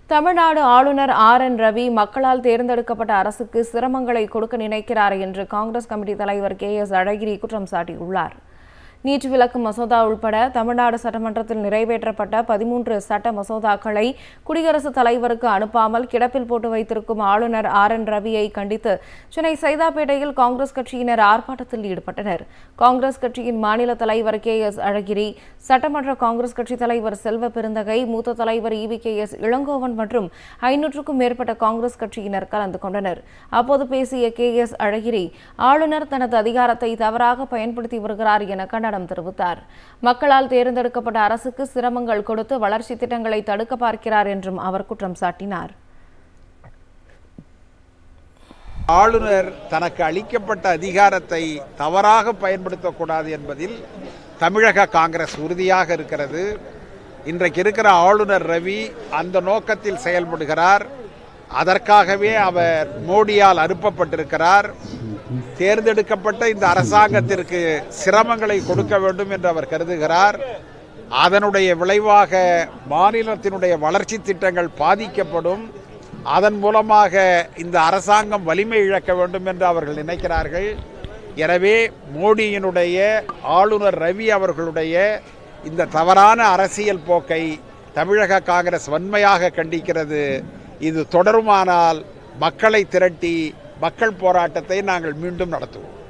தமிழ்நாடு ஆளுநர் R N Ravi மக்களால் தேர்ந்தெடுக்கப்பட்ட அரசுக்கு சிரமங்களை கொடுக்க நினைக்கிறார் என்று காங்கிரஸ் கமிட்டி தலைவர் கே எஸ் அழகிரி குற்றம் சாட்டியுள்ளார் நீட் விலக்கு மசோதா உள்பட தமிழ்நாடு சட்டமன்றத்தில் நிறைவேற்றப்பட்ட பதிமூன்று சட்ட மசோதாக்களை குடியரசுத் தலைவருக்கு அனுப்பாமல் கிடப்பில் போட்டு வைத்திருக்கும் ஆளுநர் ஆர் என் ரவியை கண்டித்து சென்னை சைதாப்பேட்டையில் காங்கிரஸ் கட்சியினர் ஆர்ப்பாட்டத்தில் ஈடுபட்டனர் காங்கிரஸ் கட்சியின் மாநில தலைவர் கே எஸ் அழகிரி சட்டமன்ற காங்கிரஸ் கட்சி தலைவர் செல்வ பெருந்தகை மூத்த தலைவர் இவி கே எஸ் இளங்கோவன் மற்றும் ஐநூற்றுக்கும் மேற்பட்ட காங்கிரஸ் கட்சியினர் கலந்து கொண்டனர் அப்போது பேசிய கே எஸ் அழகிரி ஆளுநர் தனது அதிகாரத்தை தவறாக பயன்படுத்தி வருகிறார் என கண்டனம் தெரிவித்தார் மக்களால் தேர்ந்தெடுக்கப்பட்ட அரசுக்கு சிரமங்கள் கொடுத்து வளர்ச்சி திட்டங்களை தடுக்க பார்க்கிறார் என்றும் அவர் குற்றம் சாட்டினார் ஆளுநர் தனக்கு அளிக்கப்பட்ட அதிகாரத்தை தவறாக பயன்படுத்தக்கூடாது என்பதில் தமிழக காங்கிரஸ் உறுதியாக இருக்கிறது இன்றைக்கு இருக்கிற ஆளுநர் ரவி அந்த நோக்கத்தில் செயல்படுகிறார் அதற்காகவே அவர் மோடியால் அனுப்பப்பட்டிருக்கிறார் தேர்ந்தெடுக்கப்பட்ட இந்த அரசாங்கத்திற்கு சிரமங்களை கொடுக்க வேண்டும் என்று அவர் கருதுகிறார் அதனுடைய விளைவாக மாநிலத்தினுடைய வளர்ச்சி திட்டங்கள் பாதிக்கப்படும் அதன் மூலமாக இந்த அரசாங்கம் வலிமை இழக்க வேண்டும் என்று அவர்கள் நினைக்கிறார்கள் எனவே மோடியினுடைய ஆளுநர் ரவி அவர்களுடைய இந்த தவறான அரசியல் போக்கை தமிழக காங்கிரஸ் வன்மையாக கண்டிக்கிறது இது தொடருமானால் மக்களை திரட்டி மக்கள் போராட்டத்தை நாங்கள் மீண்டும் நடத்துவோம்